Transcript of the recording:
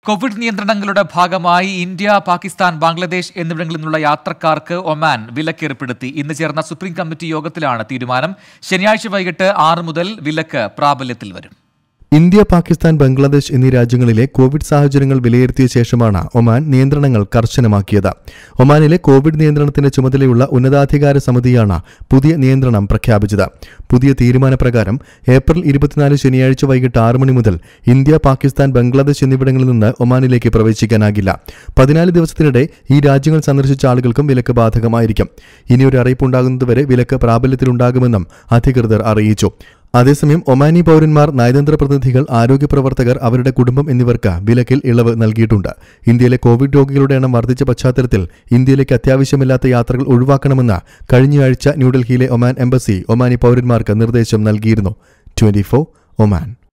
Covid നിയന്ത്രണങ്ങളുടെ ഭാഗമായി India Pakistan Bangladesh എന്നിവിടങ്ങളിൽ നിന്നുള്ള യാത്രക്കാർക്ക് ഒമാൻ വിലക്കേർപ്പെടുത്തി ഇന്ന് ചേർന്ന സുപ്രീം കമ്മിറ്റി യോഗത്തിലാണ് തീരുമാനം ശനിയാഴ്ച വൈകിട്ട് ആറ് മുതൽ വിലക്ക് പ്രാബല്യത്തിൽ വരും ഇന്ത്യ പാകിസ്ഥാൻ ബംഗ്ലാദേശ് എന്നീ രാജ്യങ്ങളിലെ കോവിഡ് സാഹചര്യങ്ങൾ വിലയിരുത്തിയ ശേഷമാണ് ഒമാൻ നിയന്ത്രണങ്ങൾ കർശനമാക്കിയത് ഒമാനിലെ കോവിഡ് നിയന്ത്രണത്തിന് ചുമതലയുള്ള ഉന്നതാധികാര സമിതിയാണ് പുതിയ നിയന്ത്രണം പ്രഖ്യാപിച്ചത് പുതിയ തീരുമാനപ്രകാരം ഏപ്രിൽ ഇരുപത്തിനാല് ശനിയാഴ്ച വൈകിട്ട് ആറ് മണി മുതൽ ഇന്ത്യ പാകിസ്ഥാൻ ബംഗ്ലാദേശ് എന്നിവിടങ്ങളിൽ നിന്ന് ഒമാനിലേക്ക് പ്രവേശിക്കാനാകില്ല പതിനാല് ദിവസത്തിനിടെ ഈ രാജ്യങ്ങൾ സന്ദർശിച്ച ആളുകൾക്കും വിലക്ക് ബാധകമായിരിക്കും ഇനിയൊരു അറിയിപ്പുണ്ടാകുന്നതുവരെ വിലക്ക് പ്രാബല്യത്തിലുണ്ടാകുമെന്നും അധികൃതർ അറിയിച്ചു അതേസമയം ഒമാനി പൌരന്മാർ നയതന്ത്ര പ്രതിനിധികൾ ആരോഗ്യ പ്രവർത്തകർ അവരുടെ കുടുംബം എന്നിവർക്ക് വിലക്കിൽ ഇളവ് നൽകിയിട്ടുണ്ട് ഇന്ത്യയിലെ കോവിഡ് രോഗികളുടെ എണ്ണം വർദ്ധിച്ച പശ്ചാത്തലത്തിൽ ഇന്ത്യയിലേക്ക് അത്യാവശ്യമില്ലാത്ത യാത്രകൾ ഒഴിവാക്കണമെന്ന് കഴിഞ്ഞയാഴ്ച ന്യൂഡൽഹിയിലെ ഒമാൻ എംബസി ഒമാനി പൌരന്മാർക്ക് നിർദ്ദേശം നൽകിയിരുന്നു ട്വന്റി ഒമാൻ